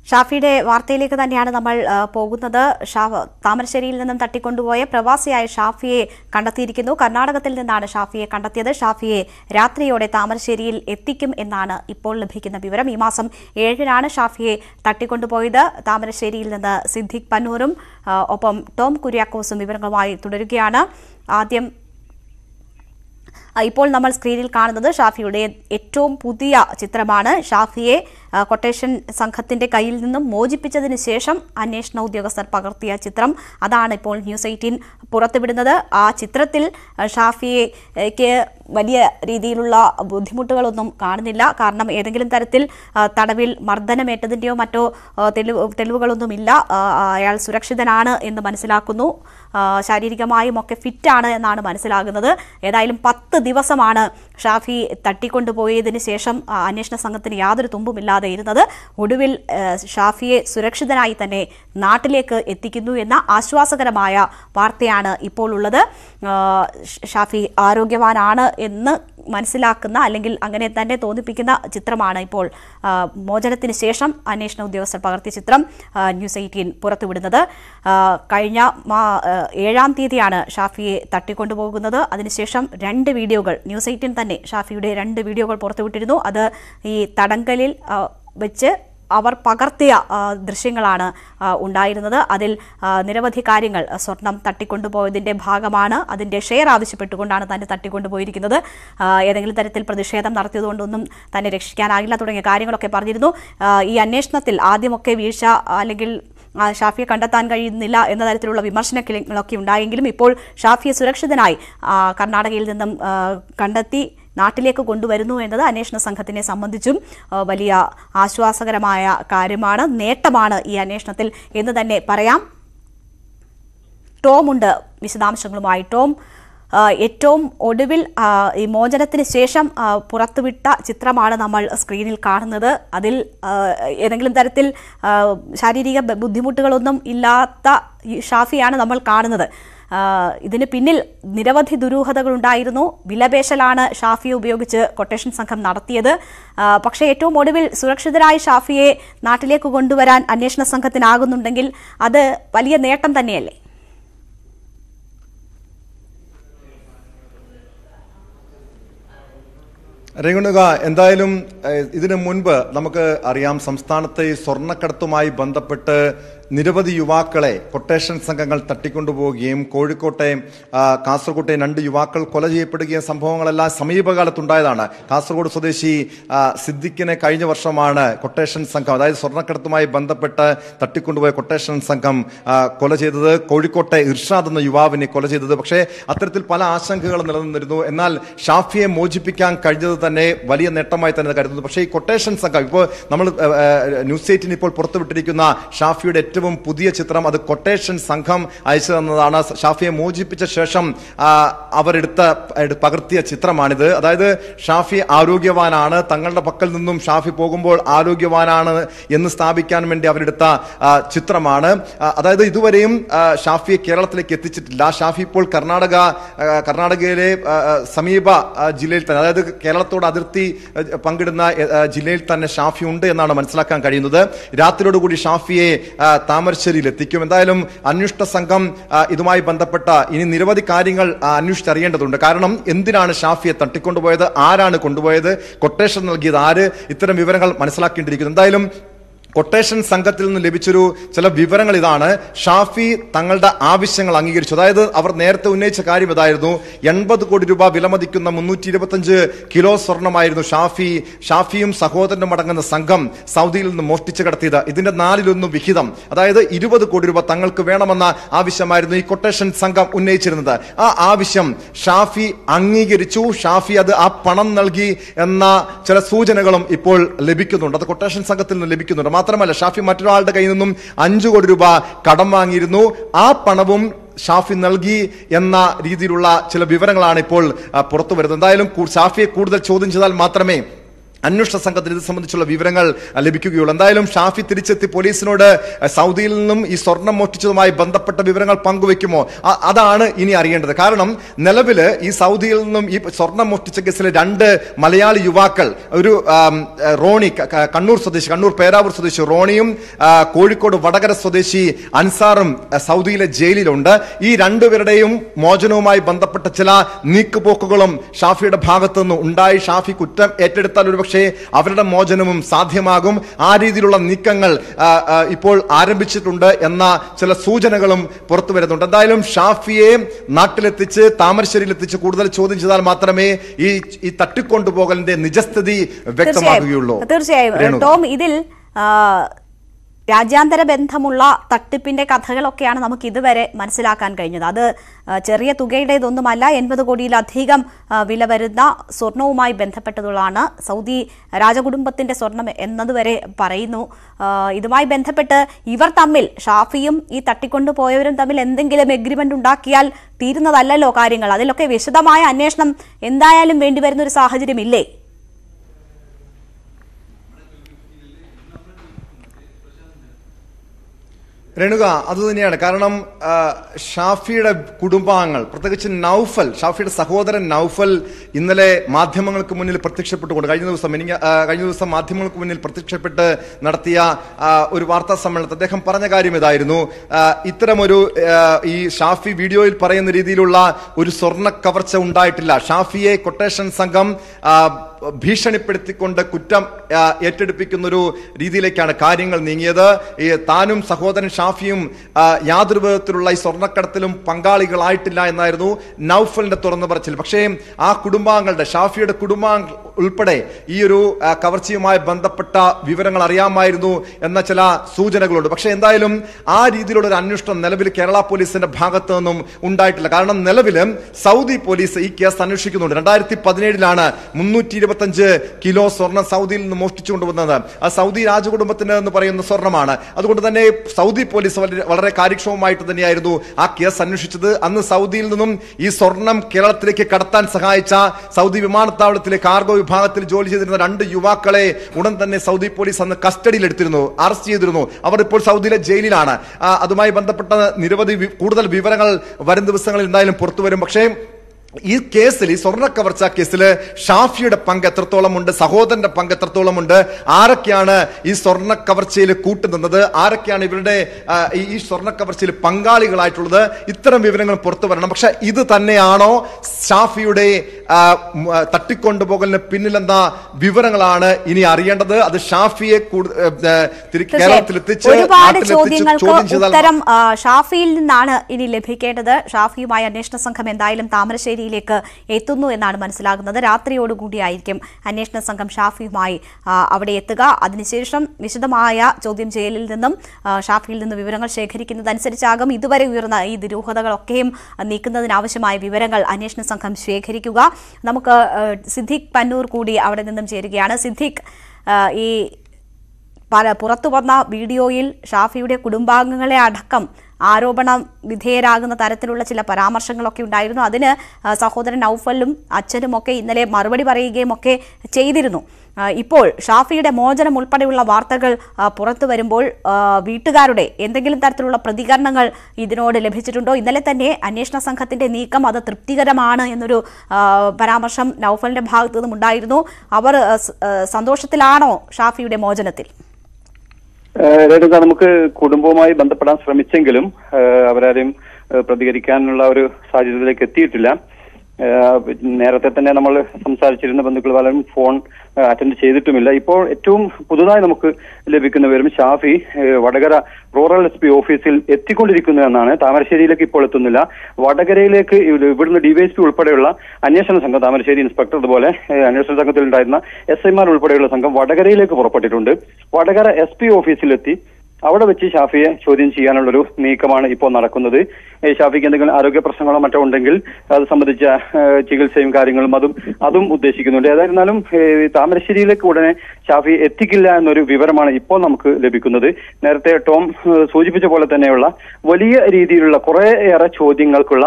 ഷാഫിയുടെ വാർത്തയിലേക്ക് തന്നെയാണ് നമ്മൾ ആ, പോകുന്നത് ഷാ താമരശ്ശേരിയിൽ നിന്നും തട്ടിക്കൊണ്ടുപോയ പ്രവാസിയായ ഷാഫിയെ കണ്ടെത്തിയിരിക്കുന്നു കർണാടകത്തിൽ നിന്നാണ് ഷാഫിയെ കണ്ടെത്തിയത് ഷാഫിയെ രാത്രിയോടെ താമരശ്ശേരിയിൽ എത്തിക്കും എന്നാണ് ഇപ്പോൾ ലഭിക്കുന്ന വിവരം ഈ മാസം ഏഴിനാണ് ഷാഫിയെ തട്ടിക്കൊണ്ടുപോയത് താമരശ്ശേരിയിൽ നിന്ന് സിദ്ദിഖ് പന്നൂരും ആ, ഒപ്പം ടോം കുര്യാക്കോസും വിവരങ്ങളുമായി തുടരുകയാണ് ആദ്യം ആ, ഇപ്പോൾ നമ്മൾ സ്ക്രീനിൽ കാണുന്നത് ഷാഫിയുടെ ഏറ്റവും പുതിയ ചിത്രമാണ് ഷാഫിയെ ആ, കൊട്ടേഷൻ സംഘത്തിന്റെ കയ്യിൽ നിന്നും മോചിപ്പിച്ചതിന് ശേഷം അന്വേഷണ ഉദ്യോഗസ്ഥർ പകർത്തിയ ചിത്രം അതാണ് ഇപ്പോൾ ന്യൂസ് എയ്റ്റീൻ പുറത്തുവിടുന്നത് ആ ചിത്രത്തിൽ ആ, ഷാഫിയയ്ക്ക് വലിയ രീതിയിലുള്ള ബുദ്ധിമുട്ടുകളൊന്നും കാണുന്നില്ല കാരണം ഏതെങ്കിലും തരത്തിൽ ആ, തടവിൽ മർദ്ദനമേറ്റതിൻ്റെയോ മറ്റോ ആ, തെളിവ് തെളിവുകളൊന്നുമില്ല ആ, അയാൾ സുരക്ഷിതനാണ് എന്ന് മനസ്സിലാക്കുന്നു ആ, ശാരീരികമായും ഒക്കെ ഫിറ്റാണ് എന്നാണ് മനസ്സിലാകുന്നത് ഏതായാലും പത്ത് ദിവസമാണ് ഷാഫി തട്ടിക്കൊണ്ടുപോയതിന് ശേഷം ആ, അന്വേഷണ സംഘത്തിന് യാതൊരു തുമ്പുമില്ലാതെ ഇരുന്നത് ഒടുവിൽ ആ, ഷാഫിയെ സുരക്ഷിതനായി തന്നെ നാട്ടിലേക്ക് എത്തിക്കുന്നു എന്ന ആശ്വാസകരമായ വാർത്തയാണ് ഇപ്പോൾ ഉള്ളത് ആ, ഷ- ഷാഫി ആരോഗ്യവാനാണ് എന്ന് മനസ്സിലാക്കുന്ന അല്ലെങ്കിൽ അങ്ങനെ തന്നെ തോന്നിപ്പിക്കുന്ന ചിത്രമാണ് ഇപ്പോൾ ആ, മോചനത്തിന് ശേഷം അന്വേഷണ ഉദ്യോഗസ്ഥർ പകർത്തിയ ചിത്രം ആ, ന്യൂസ് എയ്റ്റീൻ പുറത്തുവിടുന്നത് ആ, കഴിഞ്ഞ മാ- ആ, ഏഴാം തീയതിയാണ് ഷാഫിയെ തട്ടിക്കൊണ്ടുപോകുന്നത് അതിനുശേഷം രണ്ട് വീഡിയോകൾ ന്യൂസ് എയ്റ്റീൻ തന്നെ ഷാഫിയുടെ രണ്ട് വീഡിയോകൾ പുറത്തുവിട്ടിരുന്നു അത് ഈ തടങ്കലിൽ ആ, വെച്ച് അവർ പകർത്തിയ ആ, ദൃശ്യങ്ങളാണ് ആ, ഉണ്ടായിരുന്നത് അതിൽ ആ, നിരവധി കാര്യങ്ങൾ ആ, സ്വർണം തട്ടിക്കൊണ്ടുപോയതിന്റെ ഭാഗമാണ് അതിന്റെ ഷെയർ ആവശ്യപ്പെട്ടുകൊണ്ടാണ് തന്നെ തട്ടിക്കൊണ്ടുപോയിരിക്കുന്നത് ആ, ഏതെങ്കിലും തരത്തിൽ പ്രതിഷേധം നടത്തിയതുകൊണ്ടൊന്നും തന്നെ രക്ഷിക്കാനാകില്ല തുടങ്ങിയ കാര്യങ്ങളൊക്കെ പറഞ്ഞിരുന്നു ആ, ഈ അന്വേഷണത്തിൽ ആദ്യമൊക്കെ വീഴ്ച അല്ലെങ്കിൽ ആ, ഷാഫിയെ കണ്ടെത്താൻ കഴിയുന്നില്ല എന്ന തരത്തിലുള്ള വിമർശനങ്ങളൊക്കെ ഉണ്ടായെങ്കിലും ഇപ്പോൾ ഷാഫിയെ സുരക്ഷിതനായി ആ, കർണാടകയിൽ നിന്നും ആ, കണ്ടെത്തി നാട്ടിലേക്ക് കൊണ്ടുവരുന്നു എന്നത് അന്വേഷണ സംഘത്തിനെ സംബന്ധിച്ചും ആ, വലിയ ആശ്വാസകരമായ കാര്യമാണ് നേട്ടമാണ് ഈ അന്വേഷണത്തിൽ എന്ന് തന്നെ പറയാം ടോം ഉണ്ട് വിശദാംശങ്ങളുമായി ടോം ആ, ഏറ്റവും ഒടുവിൽ ആ, ഈ മോചനത്തിന് ശേഷം ആ, പുറത്തുവിട്ട ചിത്രമാണ് നമ്മൾ സ്ക്രീനിൽ കാണുന്നത് അതിൽ ആ, ഏതെങ്കിലും തരത്തിൽ ആ, ശാരീരിക ബ- ബുദ്ധിമുട്ടുകളൊന്നും ഇല്ലാത്ത ഈ ഷാഫിയാണ് നമ്മൾ കാണുന്നത് ആ, ഇതിന് പിന്നിൽ നിരവധി ദുരൂഹതകളുണ്ടായിരുന്നു വിലപേശലാണ് ഷാഫിയെ ഉപയോഗിച്ച് കൊട്ടേഷൻ സംഘം നടത്തിയത് ആ, പക്ഷേ ഏറ്റവും ഒടുവിൽ സുരക്ഷിതരായ ഷാഫിയെ നാട്ടിലേക്ക് കൊണ്ടുവരാൻ അന്വേഷണ സംഘത്തിനാകുന്നുണ്ടെങ്കിൽ അത് വലിയ നേട്ടം തന്നെയല്ലേ രേണുക എന്തായാലും ഏഹ്, ഇതിനു മുൻപ് നമുക്ക് അറിയാം സംസ്ഥാനത്തെ ഈ സ്വർണ്ണക്കടത്തുമായി ബന്ധപ്പെട്ട് നിരവധി യുവാക്കളെ കൊട്ടേഷൻ സംഘങ്ങൾ തട്ടിക്കൊണ്ടുപോവുകയും കോഴിക്കോട്ടെ ആ, കാസർകോട്ടെ രണ്ട് യുവാക്കൾ കൊല ചെയ്യപ്പെടുകയും സംഭവങ്ങളെല്ലാം സമീപകാലത്തുണ്ടായതാണ് കാസർഗോഡ് സ്വദേശി ആ, സിദ്ദിഖിനെ കഴിഞ്ഞ വർഷമാണ് കൊട്ടേഷൻ സംഘം അതായത് സ്വർണ്ണക്കടത്തുമായി ബന്ധപ്പെട്ട് തട്ടിക്കൊണ്ടുപോയ കൊട്ടേഷൻ സംഘം ആ, കൊല ചെയ്തത് കോഴിക്കോട്ടെ ഇർഷാദ് എന്ന യുവാവിനെ കൊല ചെയ്തത് പക്ഷേ അത്തരത്തിൽ പല ആശങ്കകളും നിലനിന്നിരുന്നു എന്നാൽ ഷാഫിയെ മോചിപ്പിക്കാൻ കഴിഞ്ഞത് തന്നെ വലിയ നേട്ടമായി തന്നെ കരുതുന്നു പക്ഷേ ഈ കൊട്ടേഷൻ സംഘം ഇപ്പോൾ നമ്മൾ ഏഹ്, ഏഹ്, ന്യൂസ് എയ്റ്റിന് ഇപ്പോൾ പുറത്തുവിട്ടിരിക്കുന്ന ഷാഫിയുടെ ഏറ്റവും പുതിയ ചിത്രം അത് കൊട്ടേഷൻ സംഘം അയച്ചു തന്നതാണ് ഷാഫിയെ മോചിപ്പിച്ച ശേഷം ആ, അവരെടുത്ത എടു- പകർത്തിയ ചിത്രമാണിത് അതായത് ഷാഫി ആരോഗ്യവാനാണ് തങ്ങളുടെ പക്കൽ നിന്നും ഷാഫി പോകുമ്പോൾ ആരോഗ്യവാനാണ് എന്ന് സ്ഥാപിക്കാൻ വേണ്ടി അവരെടുത്ത ആ, ചിത്രമാണ് ആ, അതായത് ഇതുവരെയും ആ, ഷാഫിയെ കേരളത്തിലേക്ക് എത്തിച്ചിട്ടില്ല ഷാഫി ഇപ്പോൾ കർണാടക ആ, കർണാടകയിലെ ആ, ആ, സമീപ ആ, ജില്ലയിൽ തന്നെ അതായത് കേരളത്തോട് അതിർത്തി ആ, പങ്കിടുന്ന ആ, ജില്ലയിൽ തന്നെ ഷാഫി ഉണ്ട് എന്നാണ് മനസ്സിലാക്കാൻ കഴിയുന്നത് രാത്രിയോടുകൂടി ഷാഫിയെ ആ, താമരശ്ശേരിയിൽ എത്തിക്കും എന്തായാലും അന്വേഷണ സംഘം ആ, ഇതുമായി ബന്ധപ്പെട്ട ഇനി നിരവധി കാര്യങ്ങൾ ആ, അന്വേഷിച്ചറിയേണ്ടതുണ്ട് കാരണം എന്തിനാണ് ഷാഫിയെ തട്ടിക്കൊണ്ടുപോയത് ആരാണ് കൊണ്ടുപോയത് കൊട്ടേഷൻ നൽകിയത് ആര് ഇത്തരം വിവരങ്ങൾ മനസ്സിലാക്കേണ്ടിയിരിക്കുന്നു എന്തായാലും കൊട്ടേഷൻ സംഘത്തിൽ നിന്ന് ലഭിച്ചൊരു ചില വിവരങ്ങൾ ഇതാണ് ഷാഫി തങ്ങളുടെ ആവശ്യങ്ങൾ അംഗീകരിച്ചു അതായത് അവർ നേരത്തെ ഉന്നയിച്ച കാര്യം ഇതായിരുന്നു എൺപത് കോടി രൂപ വിലമതിക്കുന്ന മുന്നൂറ്റി ഇരുപത്തഞ്ച് കിലോ സ്വർണമായിരുന്നു ഷാഫി ഷാഫിയും സഹോദരനും അടങ്ങുന്ന സംഘം സൗദിയിൽ നിന്ന് മോഷ്ടിച്ചു കടത്തിയത് ഇതിന്റെ നാലിലൊന്ന് വിഹിതം അതായത് ഇരുപത് കോടി രൂപ തങ്ങൾക്ക് വേണമെന്ന ആവശ്യമായിരുന്നു ഈ കൊട്ടേഷൻ സംഘം ഉന്നയിച്ചിരുന്നത് ആ ആവശ്യം ഷാഫി അംഗീകരിച്ചു ഷാഫി അത് ആ പണം നൽകി എന്ന ചില സൂചനകളും ഇപ്പോൾ ലഭിക്കുന്നുണ്ട് അത് കൊട്ടേഷൻ സംഘത്തിൽ നിന്ന് ലഭിക്കുന്നുണ്ട് മാത്രമല്ല ഷാഫി മറ്റൊരാളുടെ കയ്യിൽ നിന്നും അഞ്ചു കോടി രൂപ കടം വാങ്ങിയിരുന്നു ആ പണവും ഷാഫി നൽകി എന്ന രീതിയിലുള്ള ചില വിവരങ്ങളാണ് ഇപ്പോൾ ആ, പുറത്തു വരുന്നത് എന്തായാലും കൂ- ഷാഫിയെ കൂടുതൽ ചോദ്യം ചെയ്താൽ മാത്രമേ അന്വേഷണ സംഘത്തിന് ഇത് സംബന്ധിച്ചുള്ള വിവരങ്ങൾ അഹ്, ലഭിക്കുകയുള്ളൂ എന്തായാലും ഷാഫി തിരിച്ചെത്തി പോലീസിനോട് അഹ്, സൗദിയിൽ നിന്നും ഈ സ്വർണം മോഷ്ടിച്ചതുമായി ബന്ധപ്പെട്ട വിവരങ്ങൾ പങ്കുവെക്കുമോ അ- അതാണ് ഇനി അറിയേണ്ടത് കാരണം നിലവിൽ ഈ സൗദിയിൽ നിന്നും ഈ സ്വർണം മോഷ്ടിച്ച കേസിലെ രണ്ട് മലയാളി യുവാക്കൾ ഒരു ആം, അഹ്, റോണി ക- ക- കണ്ണൂർ സ്വദേശി കണ്ണൂർ പേരാവൂർ സ്വദേശി റോണിയും ആ, കോഴിക്കോട് വടകര സ്വദേശി അൻസാറും അഹ്, സൗദിയിലെ ജയിലിലുണ്ട് ഈ രണ്ടുപേരുടെയും മോചനവുമായി ബന്ധപ്പെട്ട ചില നീക്കുപോക്കുകളും ഷാഫിയുടെ ഭാഗത്തു നിന്ന് ഉണ്ടായി ഷാഫി കുറ്റം ഏറ്റെടുത്താൽ ഒരുപക്ഷെ അവരുടെ മോചനവും സാധ്യമാകും ആ രീതിയിലുള്ള നീക്കങ്ങൾ ആ, ആ, ഇപ്പോൾ ആരംഭിച്ചിട്ടുണ്ട് എന്ന ചില സൂചനകളും പുറത്തു വരുന്നുണ്ട് എന്തായാലും ഷാഫിയെ നാട്ടിലെത്തിച്ച് താമരശ്ശേരിയിൽ എത്തിച്ച് കൂടുതൽ ചോദ്യം ചെയ്താൽ മാത്രമേ ഈ ഈ തട്ടിക്കൊണ്ടുപോകലിന്റെ നിജസ്ഥിതി വ്യക്തമാകുകയുള്ളൂ തീർച്ചയായും രേണുക. ടോം ഇതിൽ ആ, രാജ്യാന്തര ബന്ധമുള്ള തട്ടിപ്പിന്റെ കഥകളൊക്കെയാണ് നമുക്ക് ഇതുവരെ മനസ്സിലാക്കാൻ കഴിഞ്ഞത് അത് ആ, ചെറിയ തുകയുടേതൊന്നുമല്ല എൺപത് കോടിയിലധികം ആ, വില വരുന്ന സ്വർണവുമായി ബന്ധപ്പെട്ടതുള്ളതാണ് സൗദി രാജകുടുംബത്തിന്റെ സ്വർണം എന്നതുവരെ പറയുന്നു ആ, ഇതുമായി ബന്ധപ്പെട്ട് ഇവർ തമ്മിൽ ഷാഫിയും ഈ തട്ടിക്കൊണ്ടുപോയവരും തമ്മിൽ എന്തെങ്കിലും എഗ്രിമെന്റ് ഉണ്ടാക്കിയാൽ തീരുന്നതല്ലല്ലോ കാര്യങ്ങൾ അതിലൊക്കെ വിശദമായ അന്വേഷണം എന്തായാലും വേണ്ടിവരുന്ന ഒരു സാഹചര്യമില്ലേ രേണുക അത് തന്നെയാണ് കാരണം ആ, ഷാഫിയുടെ കുടുംബാംഗങ്ങൾ പ്രത്യേകിച്ച് നൗഫൽ ഷാഫിയുടെ സഹോദരൻ നൗഫൽ ഇന്നലെ മാധ്യമങ്ങൾക്ക് മുന്നിൽ പ്രത്യക്ഷപ്പെട്ടുകൊണ്ട് കഴിഞ്ഞ ദിവസം എനിക്ക് ആ, കഴിഞ്ഞ ദിവസം മാധ്യമങ്ങൾക്ക് മുന്നിൽ പ്രത്യക്ഷപ്പെട്ട് നടത്തിയ ആ, ഒരു വാർത്താ സമ്മേളനത്തിൽ അദ്ദേഹം പറഞ്ഞ കാര്യം ഇതായിരുന്നു ആ, ഇത്തരമൊരു ആ, ഈ ഷാഫി വീഡിയോയിൽ പറയുന്ന രീതിയിലുള്ള ഒരു സ്വർണ്ണ കവർച്ച ഉണ്ടായിട്ടില്ല ഷാഫിയെ കൊട്ടേഷൻ സംഘം ആ, ഭീഷണിപ്പെടുത്തിക്കൊണ്ട് കുറ്റം ആ, ഏറ്റെടുപ്പിക്കുന്ന ഒരു രീതിയിലേക്കാണ് കാര്യങ്ങൾ നീങ്ങിയത് ഈ താനും സഹോദരൻ ഷാഫിയും ആ, യാതൊരു വിധത്തിലുള്ള ഈ സ്വർണ്ണക്കടത്തിലും പങ്കാളികളായിട്ടില്ല എന്നായിരുന്നു നൌഫലിന്റെ തുറന്നു പറച്ചിൽ പക്ഷേ ആ കുടുംബാംഗങ്ങളുടെ ഷാഫിയുടെ കുടുംബാംഗ ഉൾപ്പെടെ ഈ ഒരു ആ, കവർച്ചയുമായി ബന്ധപ്പെട്ട വിവരങ്ങൾ അറിയാമായിരുന്നു എന്ന ചില സൂചനകളുണ്ട് പക്ഷേ എന്തായാലും ആ രീതിയിലുള്ള ഒരു അന്വേഷണം നിലവിൽ കേരള പോലീസിന്റെ ഭാഗത്തു നിന്നും ഉണ്ടായിട്ടില്ല കാരണം നിലവിൽ സൗദി പോലീസ് ഈ കേസ് അന്വേഷിക്കുന്നുണ്ട് രണ്ടായിരത്തി പതിനേഴിലാണ് മുന്നൂറ്റി ഇരുപത്തഞ്ച് കിലോ സ്വർണം സൗദിയിൽ നിന്ന് മോഷ്ടിച്ചു കൊണ്ടുവന്നത് ആ സൗദി രാജകുടുംബത്തിന് എന്ന് പറയുന്ന സ്വർണ്ണമാണ് അതുകൊണ്ട് തന്നെ സൗദി പോലീസ് വളരെ- വളരെ കാര്യക്ഷമമായിട്ട് തന്നെയായിരുന്നു ആ കേസ് അന്വേഷിച്ചത് അന്ന് സൗദിയിൽ നിന്നും ഈ സ്വർണം കേരളത്തിലേക്ക് കടത്താൻ സഹായിച്ച സൗദി വിമാനത്താവളത്തിലെ കാർഗോ വിഭാഗത്തിൽ ജോലി ചെയ്തിരുന്ന രണ്ട് യുവാക്കളെ ഉടൻ തന്നെ സൗദി പോലീസ് അന്ന് കസ്റ്റഡിയിൽ എടുത്തിരുന്നു അറസ്റ്റ് ചെയ്തിരുന്നു അവർ ഇപ്പോൾ സൗദിയിലെ ജയിലിലാണ് ആ, അതുമായി ബന്ധപ്പെട്ട നിരവധി വി- കൂടുതൽ വിവരങ്ങൾ വരും ദിവസങ്ങളിൽ എന്തായാലും പുറത്തു വരും പക്ഷേ ഈ കേസിൽ ഈ സ്വർണ്ണ കവർച്ച കേസിൽ ഷാഫിയുടെ പങ്ക് എത്രത്തോളം ഉണ്ട് സഹോദരന്റെ പങ്ക് എത്രത്തോളം ഉണ്ട് ആരൊക്കെയാണ് ഈ സ്വർണ്ണ കവർച്ചയിൽ കൂട്ടുനിന്നത് ആരൊക്കെയാണ് ഇവരുടെ ആ, ഈ ഈ സ്വർണ്ണ കവർച്ചയിൽ പങ്കാളികളായിട്ടുള്ളത് ഇത്തരം വിവരങ്ങൾ പുറത്തു വരണം പക്ഷെ ഇത് തന്നെയാണോ ഷാഫിയുടെ ആ, ഉം, ആ, തട്ടിക്കൊണ്ടുപോകലിന് പിന്നിലെന്ന വിവരങ്ങളാണ് ഇനി അറിയേണ്ടത് അത് ഷാഫിയെ കൂടു- ഏ, ഏ, തിരി- കേരളത്തിലെത്തിച്ച് ഒരുപാട് നാട്ടിലെത്തിച്ച് ചോദ്യങ്ങൾക്ക് ചോദ്യം ചെയ്താൽ ഉത്തരം ആ, ഷാഫിയിൽ നിന്നാണ് ഇനി ലഭിക്കേണ്ടത് ഷാഫിയുമായി അന്വേഷണ സംഘം എന്തായാലും താമരശ്ശേരിയിലേക്ക് എത്തുന്നു എന്നാണ് മനസ്സിലാകുന്നത് രാത്രിയോടുകൂടിയായിരിക്കും അന്വേഷണ സംഘം ഷാഫിയുമായി ആ, അവിടെ എത്തുക അതിനുശേഷം വിശദമായ ചോദ്യം ചെയ്യലിൽ നിന്നും ആ, ഷാഫിയിൽ നിന്ന് വിവരങ്ങൾ ശേഖരിക്കുന്നതനുസരിച്ചാകും ഇതുവരെ ഉയർന്ന ഈ ദുരൂഹതകളൊക്കെയും നീക്കുന്നതിനാവശ്യമായ വിവരങ്ങൾ അന്വേഷണ സംഘം ശേഖരിക്കുക നമുക്ക് ആ, സിദ്ദിഖ് പന്നൂർ കൂടി അവിടെ നിന്നും ചേരുകയാണ് സിദ്ദിഖ് ആ, ഈ പല പുറത്തു വന്ന വീഡിയോയിൽ ഷാഫിയുടെ കുടുംബാംഗങ്ങളെ അടക്കം ആരോപണം വിധേയരാകുന്ന തരത്തിലുള്ള ചില പരാമർശങ്ങളൊക്കെ ഉണ്ടായിരുന്നു അതിന് ആ, സഹോദരൻ നൌഫലും അച്ഛനും ഒക്കെ ഇന്നലെ മറുപടി പറയുകയും ഒക്കെ ചെയ്തിരുന്നു ആ, ഇപ്പോൾ ഷാഫിയുടെ മോചനം ഉൾപ്പെടെയുള്ള വാർത്തകൾ ആ, പുറത്തു വരുമ്പോൾ ആ, വീട്ടുകാരുടെ എന്തെങ്കിലും തരത്തിലുള്ള പ്രതികരണങ്ങൾ ഇതിനോട് ലഭിച്ചിട്ടുണ്ടോ ഇന്നലെ തന്നെ അന്വേഷണ സംഘത്തിന്റെ നീക്കം അത് തൃപ്തികരമാണ് എന്നൊരു ആ, പരാമർശം നൌഫലിന്റെ ഭാഗത്തു നിന്നും ഉണ്ടായിരുന്നു അവർ ആ, സ- ആ, സന്തോഷത്തിലാണോ ഷാഫിയുടെ മോചനത്തിൽ ഏഹ് രേണുക നമുക്ക് കുടുംബവുമായി ബന്ധപ്പെടാൻ ശ്രമിച്ചെങ്കിലും ഏഹ് അവരാരെയും ഏഹ് പ്രതികരിക്കാനുള്ള ഒരു സാഹചര്യത്തിലേക്ക് എത്തിയിട്ടില്ല ഏഹ് നേരത്തെ തന്നെ നമ്മൾ സംസാരിച്ചിരുന്ന ബന്ധുക്കൾ പലരും ഫോൺ ഏഹ് അറ്റൻഡ് ചെയ്തിട്ടുമില്ല ഇപ്പോൾ ഏറ്റവും പുതുതായി നമുക്ക് ലഭിക്കുന്ന വിവരം ഷാഫി ഏഹ് വടകര റൂറൽ എസ് പി ഓഫീസിൽ എത്തിക്കൊണ്ടിരിക്കുന്നു എന്നാണ് താമരശ്ശേരിയിലേക്ക് ഇപ്പോൾ എത്തുന്നില്ല വടകരയിലേക്ക് ഇവ- ഇവിടുന്ന് ഡിവൈഎസ്പി ഉൾപ്പെടെയുള്ള അന്വേഷണ സംഘം താമരശ്ശേരി ഇൻസ്പെക്ടർ അതുപോലെ ഏഹ് അന്വേഷണ സംഘത്തിൽ ഉണ്ടായിരുന്ന എസ് ഐമാർ ഉൾപ്പെടെയുള്ള സംഘം വടകരയിലേക്ക് പുറപ്പെട്ടിട്ടുണ്ട് വടകര എസ് പി ഓഫീസിലെത്തി അവിടെ വെച്ച് ഷാഫിയെ ചോദ്യം ചെയ്യാനുള്ളൊരു നീക്കമാണ് ഇപ്പോൾ നടക്കുന്നത് ഏഹ് ഷാഫിക്ക് എന്തെങ്കിലും ആരോഗ്യ പ്രശ്നങ്ങളോ മറ്റോ ഉണ്ടെങ്കിൽ അത് സംബന്ധിച്ച ഏഹ് ചികിത്സയും കാര്യങ്ങളും അതും അതും ഉദ്ദേശിക്കുന്നുണ്ട് ഏതായിരുന്നാലും ഏഹ് താമരശ്ശേരിയിലേക്ക് ഉടനെ ഷാഫി എത്തിക്കില്ല എന്നൊരു വിവരമാണ് ഇപ്പോൾ നമുക്ക് ലഭിക്കുന്നത് നേരത്തെ ടോം ഏഹ് സൂചിപ്പിച്ച പോലെ തന്നെയുള്ള വലിയ രീതിയിലുള്ള കുറേയേറെ ചോദ്യങ്ങൾക്കുള്ള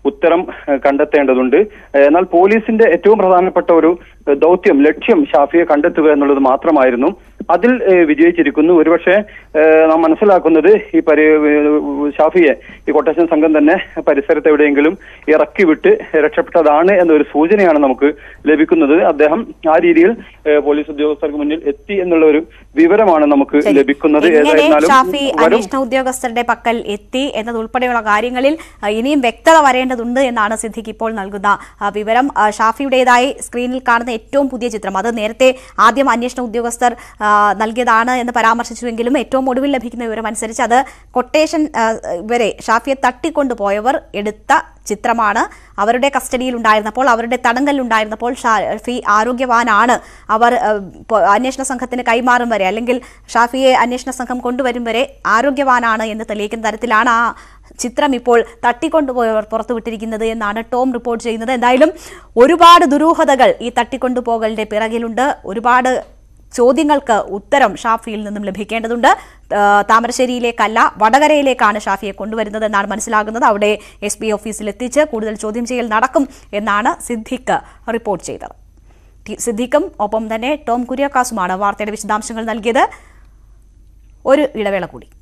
ഉത്തരം ഏഹ്, കണ്ടെത്തേണ്ടതുണ്ട് ഏഹ്, എന്നാൽ പോലീസിന്റെ ഏറ്റവും പ്രധാനപ്പെട്ട ഒരു ഏഹ്, ദൗത്യം ലക്ഷ്യം ഷാഫിയെ കണ്ടെത്തുക എന്നുള്ളത് മാത്രമായിരുന്നു അതിൽ ഏഹ്, വിജയിച്ചിരിക്കുന്നു ഒരുപക്ഷെ ഏഹ്, നാം മനസ്സിലാക്കുന്നത് ഈ പരി ഏഹ്, ഷാഫിയെ ഈ കൊട്ടേഷൻ സംഘം തന്നെ പരിസരത്ത് എവിടെയെങ്കിലും ഇറക്കി വിട്ട് രക്ഷപ്പെട്ടതാണ് എന്നൊരു സൂചനയാണ് നമുക്ക് ലഭിക്കുന്നത് അദ്ദേഹം ആ രീതിയിൽ ഏഹ്, പോലീസ് ഉദ്യോഗസ്ഥർക്ക് മുന്നിൽ എത്തി എന്നുള്ള ഒരു വിവരമാണ് നമുക്ക് ശരി. ലഭിക്കുന്നത് എങ്ങനെ ഏതായിരുന്നാലും ഷാഫി വരും അന്വേഷണ ഉദ്യോഗസ്ഥരുടെ പക്കൽ എത്തി എന്നതുൾപ്പെടെയുള്ള കാര്യങ്ങളിൽ ആ, ഇനിയും വ്യക്തത വരേണ്ടതുണ്ട് എന്നാണ് സിദ്ദിഖ് ഇപ്പോൾ നൽകുന്ന ആ, വിവരം ആ, ഷാഫിയുടേതായി സ്ക്രീനിൽ കാണുന്ന ഏറ്റവും പുതിയ ചിത്രം അത് നേരത്തെ ആദ്യം അന്വേഷണ ഉദ്യോഗസ്ഥർ ആ, നൽകിയതാണ് എന്ന് പരാമർശിച്ചുവെങ്കിലും ഏറ്റവും ഒടുവിൽ ലഭിക്കുന്ന വിവരം അനുസരിച്ച് അത് കൊട്ടേഷൻ ആ, ഇവരെ ഷാഫിയെ തട്ടിക്കൊണ്ടുപോയവർ എടുത്ത ചിത്രമാണ് അവരുടെ കസ്റ്റഡിയിൽ ഉണ്ടായിരുന്നപ്പോൾ അവരുടെ തടങ്കലിലുണ്ടായിരുന്നപ്പോൾ ഷാഫി ആരോഗ്യവാനാണ് അവർ ഏഹ്, പോ- അന്വേഷണ സംഘത്തിന് കൈമാറും വരെ അല്ലെങ്കിൽ ഷാഫിയെ അന്വേഷണ സംഘം കൊണ്ടുവരും വരെ ആരോഗ്യവാനാണ് എന്ന് തെളിയിക്കുന്ന തരത്തിലാണ് ആ ചിത്രം ഇപ്പോൾ തട്ടിക്കൊണ്ടുപോയവർ പുറത്തുവിട്ടിരിക്കുന്നത് എന്നാണ് ടോം റിപ്പോർട്ട് ചെയ്യുന്നത് എന്തായാലും ഒരുപാട് ദുരൂഹതകൾ ഈ തട്ടിക്കൊണ്ടുപോകലിന്റെ പിറകിലുണ്ട് ഒരുപാട് ചോദ്യങ്ങൾക്ക് ഉത്തരം ഷാഫിയിൽ നിന്നും ലഭിക്കേണ്ടതുണ്ട് ആ, താമരശ്ശേരിയിലേക്കല്ല വടകരയിലേക്കാണ് ഷാഫിയെ കൊണ്ടുവരുന്നത് എന്നാണ് മനസ്സിലാകുന്നത് അവിടെ എസ് പി ഓഫീസിൽ എത്തിച്ച് കൂടുതൽ ചോദ്യം ചെയ്യൽ നടക്കും എന്നാണ് സിദ്ദിഖ് റിപ്പോർട്ട് ചെയ്തത് ടി- സിദ്ദിഖും ഒപ്പം തന്നെ ടോം കുര്യാക്കാസുമാണ് വാർത്തയുടെ വിശദാംശങ്ങൾ നൽകിയത് ഒരു ഇടവേള കൂടി